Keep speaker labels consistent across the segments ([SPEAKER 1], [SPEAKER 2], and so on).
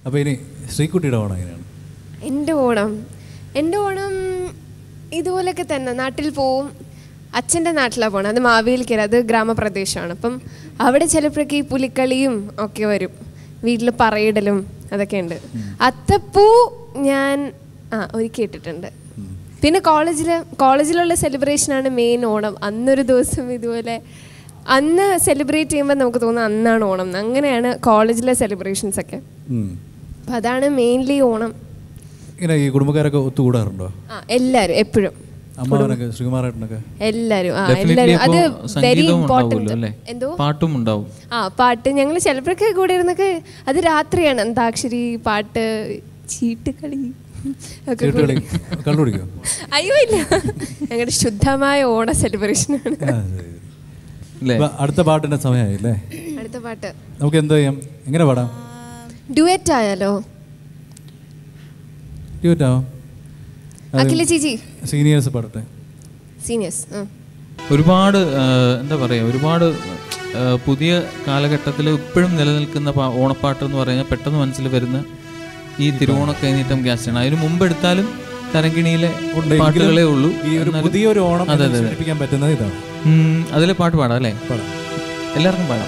[SPEAKER 1] അപ്പോൾ ഇനി ശ്രീകുട്ടിയുടെ ഓണം എങ്ങനെയാണ്
[SPEAKER 2] എൻ്റെ ഓണം എൻ്റെ ഓണം ഇതുപോലൊക്കെ തന്നെ നാട്ടിൽ പോവും അച്ഛൻ്റെ നാട്ടിലാണ് പോകണം അത് മാവേലിക്കര അത് ഗ്രാമപ്രദേശമാണ് അപ്പം അവിടെ ചിലപ്പോഴൊക്കെ ഈ പുലിക്കളിയും ഒക്കെ വരും വീട്ടിൽ പറയിടലും അതൊക്കെ ഉണ്ട് അത്തപ്പൂ ഞാൻ ആ ഒരിക്കൽ ഇട്ടിട്ടുണ്ട് പിന്നെ കോളേജിൽ കോളേജിലുള്ള സെലിബ്രേഷനാണ് മെയിൻ ഓണം അന്നൊരു ദിവസം ഇതുപോലെ അന്ന് സെലിബ്രേറ്റ് ചെയ്യുമ്പോൾ നമുക്ക് തോന്നുന്നു അന്നാണ് ഓണം എന്ന്. അങ്ങനെയാണ് കോളേജിലെ സെലിബ്രേഷൻസ് ഒക്കെ
[SPEAKER 1] ഉം.
[SPEAKER 2] അപ്പം അതാണ് മെയിൻലി ഓണം
[SPEAKER 1] ഇങ്ങനെ ഈ കുടുംബക്കാരൊക്കെ ഒത്തുകൂടാറുണ്ടോ
[SPEAKER 2] ആ എല്ലാവരും എപ്പോഴും
[SPEAKER 1] അമ്മാവനൊക്കെ ശ്രീകുമാരേട്ടനൊക്കെ
[SPEAKER 2] എല്ലാവരും ആ
[SPEAKER 3] Definitely
[SPEAKER 2] എല്ലാവരും അത്
[SPEAKER 3] അപ്പോ
[SPEAKER 2] വെരി
[SPEAKER 3] സംഗീതവും ഉണ്ടാവുമല്ലോ
[SPEAKER 2] ഇമ്പോർട്ടൻറ്റ്
[SPEAKER 3] അല്ലേ
[SPEAKER 2] എന്തോ
[SPEAKER 3] പാട്ടും ഉണ്ടാവും
[SPEAKER 2] ആ പാട്ട് ഞങ്ങൾ ചിലപ്പോഴൊക്കെ കൂടെ ഇരുന്നൊക്കെ അത് രാത്രിയാണ് അന്താക്ഷരി പാട്ട് ചീട്ട് കളി ഒക്കെ
[SPEAKER 1] ചീട്ട് കളി
[SPEAKER 2] കൂടി.
[SPEAKER 1] കള്ളു കുടിക്കോ
[SPEAKER 2] അയ്യോ ഇല്ല ഞങ്ങളുടെ ശുദ്ധമായ ഓണ സെലിബ്രേഷനാണ്
[SPEAKER 1] ആ, ശരി.
[SPEAKER 3] അല്ലേ
[SPEAKER 1] ഇപ്പൊ അടുത്ത പാട്ടിന്റെ സമയമായി അല്ലേ
[SPEAKER 2] അടുത്ത പാട്ട്
[SPEAKER 1] നമുക്ക് എന്ത് ചെയ്യാം എങ്ങനെ പാടാം
[SPEAKER 2] ഡുവറ്റ് ആയാലോ
[SPEAKER 1] ഡ്യൂറ്റാവാം
[SPEAKER 2] അഖില ചേച്ചി
[SPEAKER 1] സീനിയേഴ്സ് പാടട്ടെ
[SPEAKER 2] സീനിയേഴ്സ് ആ
[SPEAKER 3] ഒരുപാട് ആ, എന്താ പറയുക ഒരുപാട് ആ, പുതിയ കാലഘട്ടത്തിൽ ഇപ്പോഴും നിലനിൽക്കുന്ന പാ- ഓണപ്പാട്ട് എന്ന് പറഞ്ഞാൽ പെട്ടെന്ന് മനസ്സിൽ വരുന്ന ഈ തിരുവോണ കൈനീട്ടം ഗ്യാസാണ് അതിന് മുമ്പ് എടുത്താലും തരങ്കിണിയിലെ
[SPEAKER 1] ഉണ്ട്.
[SPEAKER 3] പാട്ടുകളേ ഉള്ളൂ
[SPEAKER 1] ഈ ഒരു
[SPEAKER 3] എന്നാലും-
[SPEAKER 1] പുതിയൊരു ഓണം
[SPEAKER 3] അതെ അതെ അതെ
[SPEAKER 1] സൂചിപ്പിക്കാൻ പറ്റുന്നത് ഇതാണ്
[SPEAKER 3] ഉം, അതിലെ പാട്ട് പാടാം അല്ലേ
[SPEAKER 1] പാടാം
[SPEAKER 3] എല്ലാവർക്കും പാടാം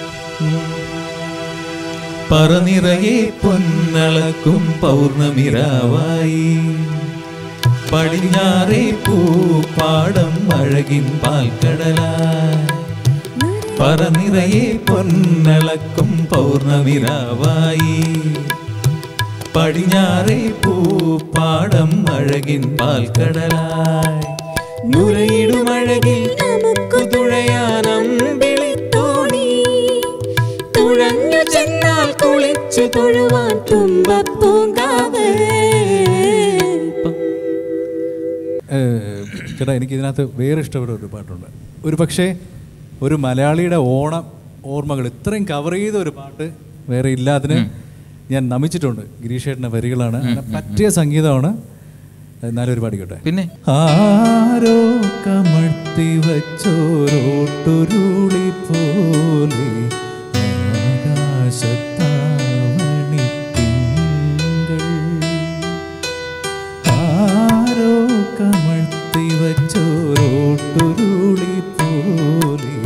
[SPEAKER 3] പറനിറയെ പൊന്നളക്കും പൗർണമിരാവായി പടിഞ്ഞാറേ പൂപ്പാടം അഴകിൻ പാൽക്കടലായി പറനിറയെ പൊന്നളക്കും പൗർണമിരാവായി പടിഞ്ഞാറേ പൂപ്പാടം അഴകിൻ പാൽക്കടലായി നുരയിടുമഴകിൽ നമുക്ക് തുഴയാനം വിളിത്തോണി തുഴഞ്ഞു ചെന്നാൽ കുളിച്ചു തൊഴുവാൻ തുമ്പപ്പൂങ്കാവ്
[SPEAKER 1] ഏഹ്, ചേട്ടാ എനിക്ക് ഇതിനകത്ത് വേറെ ഇഷ്ടപ്പെട്ട ഒരു പാട്ടുണ്ട് ഒരു പക്ഷേ ഒരു മലയാളിയുടെ ഓണം ഓർമ്മകൾ ഇത്രയും കവർ ചെയ്ത ഒരു പാട്ട് വേറെ ഇല്ല അതിന് ഞാൻ നമിച്ചിട്ടുണ്ട് ഗിരീഷേട്ടൻ്റെ വരികളാണ് അങ്ങനെ പറ്റിയ സംഗീതമാണ് എന്നാലും ഒരു പാടിക്കട്ടെ
[SPEAKER 3] പിന്നെ
[SPEAKER 1] ആരോ കമഴ്ത്തി വച്ചോരോട്ടുരുളി പോലെ ആകാശത്താവണി തിങ്കൾ ആരോ കമഴ്ത്തി വച്ചോരോട്ടുരുളി പോലെ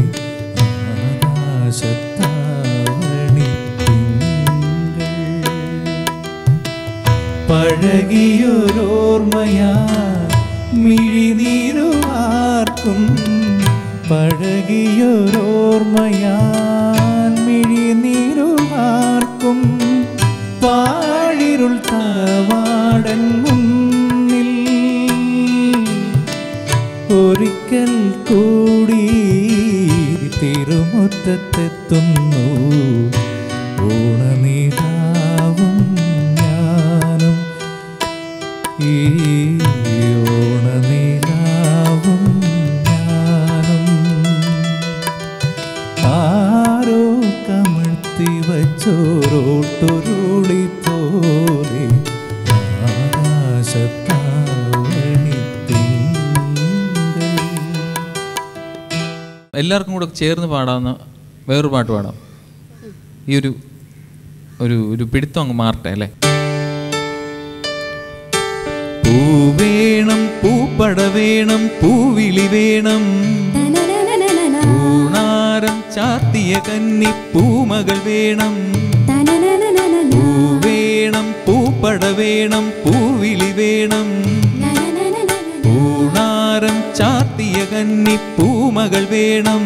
[SPEAKER 1] ആകാശത്താവണി തിങ്കൾ പഴകിയൊരോർമ്മയാ മിഴിനീരുവാർക്കും പഴകിയൊരോർമ്മയാൻ മിഴിനീരുവാർക്കും പാഴിരുൾ തറവാടൻ മുന്നിൽ ഒരിക്കൽ കൂടി തിരുമുറ്റത്തെത്തുന്നു ഓണനീതാവും ഞാനും ഈ ഓണനീതാവും ഞാനും ആരോ കമഴ്ത്തി വച്ചോരോട്ടുരുളി പോലെ ആകാശത്താവണി തിങ്കൾ
[SPEAKER 3] എല്ലാവർക്കും കൂടെ ചേർന്ന് പാടാവുന്ന വേറൊരു പാട്ട് പാടാം ഈ ഒരു ഒരു ഒരു പിടുത്തം അങ്ങ് മാറട്ടെ അല്ലേ പൂ വേണം പൂപ്പട വേണം പൂവിളി വേണം പൂണാരം ചാർത്തിയ കന്നി പൂമകൾ വേണം പൂ വേണം പൂപ്പട വേണം പൂവിളി വേണം പൂണാരം ചാർത്തിയ കന്നി പൂമകൾ വേണം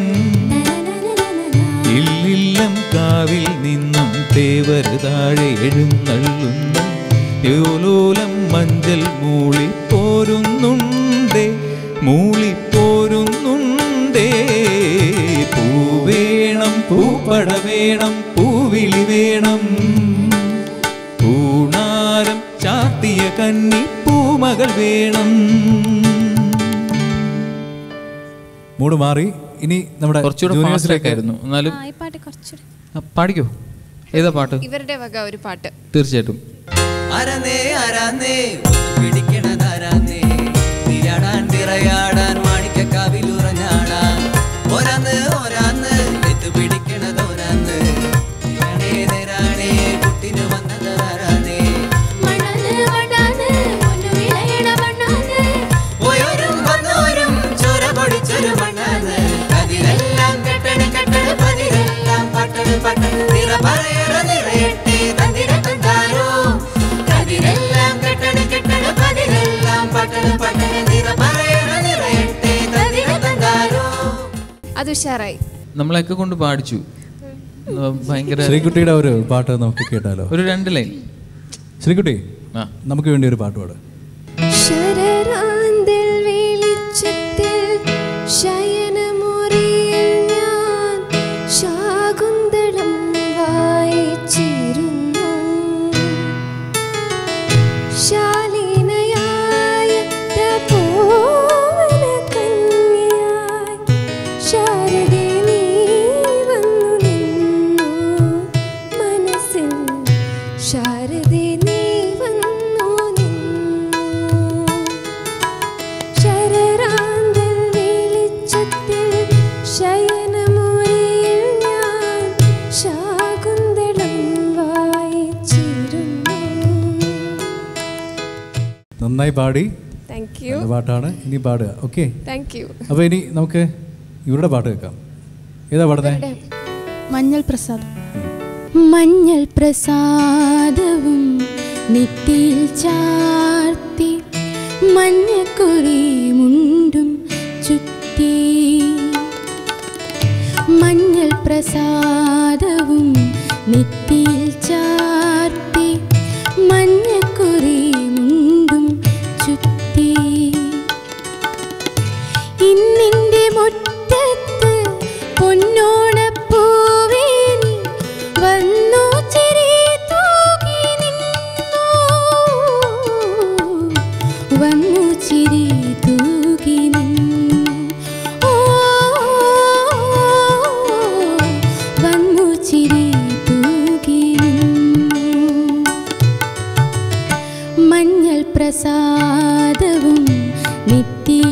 [SPEAKER 3] ഇല്ലില്ലം കാവിൽ നിന്നും തേവര് താഴെ എഴുന്നള്ളുന്ന യോലോലം മഞ്ചൽ മൂളിപ്പോരുന്നുണ്ടേ മൂളിപ്പോരുന്നുണ്ടേ പൂവേണം പൂപ്പട വേണം പൂവിളി വേണം പൂണാരം ചാത്തിയ കന്നി പൂമകൾ വേണം
[SPEAKER 1] മൂട് മാറി ഇനി നമ്മുടെ
[SPEAKER 3] കുറച്ചുകൂടെ ഫാസ്റ്റ്
[SPEAKER 1] ജൂനിയേഴ്സിലേക്ക്
[SPEAKER 3] ആയിരുന്നു എന്നാലും
[SPEAKER 4] ആ, ഈ പാട്ട് കുറച്ചുകൂടെ
[SPEAKER 3] ആ, പാടിക്കോ ഏതാ പാട്ട്
[SPEAKER 2] ഇവരുടെ വക ഒരു പാട്ട്
[SPEAKER 3] തീർച്ചയായിട്ടും
[SPEAKER 5] അരന്നേ അരാന്നേ പിടിക്കണതാരാന്നേ തിരാടാൻ തിറയാടാൻ മാണിക്കക്കാവിലുറഞ്ഞാടാൻ ഒരാന്ന് ഒരാന്ന് എത്തു പിടിക്കണതോരാന്ന് തിരണേ നിരാണേ കുട്ടിന് വന്നതാരാ
[SPEAKER 2] ഉഷാറായി
[SPEAKER 3] നമ്മളെയൊക്കെ കൊണ്ട് പാടിച്ചു ആ, ഭയങ്കര
[SPEAKER 1] ശ്രീകുട്ടിയുടെ ഒരു പാട്ട് നമുക്ക് കേട്ടാലോ
[SPEAKER 3] ഒരു രണ്ട് ലൈൻ
[SPEAKER 1] ശ്രീകുട്ടി
[SPEAKER 3] ആ
[SPEAKER 1] നമുക്ക് വേണ്ടി ഒരു പാട്ട് പാട്
[SPEAKER 2] ശരറാന്തൽ വെളിച്ചത്തിൽ ശയനമുറിയിൽ ഞാൻ ശാകുന്തളം വായിച്ചിരുന്നു ശാലീനയായ തപോവന കന്യയായി ശാരദേ നീ വന്നു നിന്നു മനസ്സിൽ ശാരദേ നീ വന്നു നിന്നു ശരറാന്തൽ വെളിച്ചത്തിൽ ശയനമുറിയിൽ ഞാൻ ശാകുന്തളം വായിച്ചിരുന്നു
[SPEAKER 1] നന്നായി പാടി
[SPEAKER 2] താങ്ക് യു
[SPEAKER 1] നല്ല പാട്ടാണ് ഇനി പാടുക ഓക്കെ
[SPEAKER 2] താങ്ക് യു
[SPEAKER 1] അപ്പോൾ ഇനി നമുക്ക് ഇവരുടെ പാട്ട് കേൾക്കാം ഏതാ പാടുന്നത്
[SPEAKER 4] മഞ്ഞൾ പ്രസാദം മഞ്ഞൾ പ്രസാദവും നെറ്റിയിൽ ചാർത്തി മഞ്ഞക്കുറി മുണ്ടും ചുറ്റി മഞ്ഞൾ പ്രസാദവും നെറ്റിയിൽ ചാർത്തി മഞ്ഞക്കുറി മുണ്ടും ചുറ്റി ഇന്നിന്റെ മുറ്റത്ത് പൊന്നോണപ്പൂവേ നീ വന്നു ചിരി തൂകി നിന്നു വന്നു ചിരി തൂകി നിന്നു ഓ വന്നു ചിരി തൂകി നിന്നു മഞ്ഞൾ പ്രസാദവും നെറ്റിയിൽ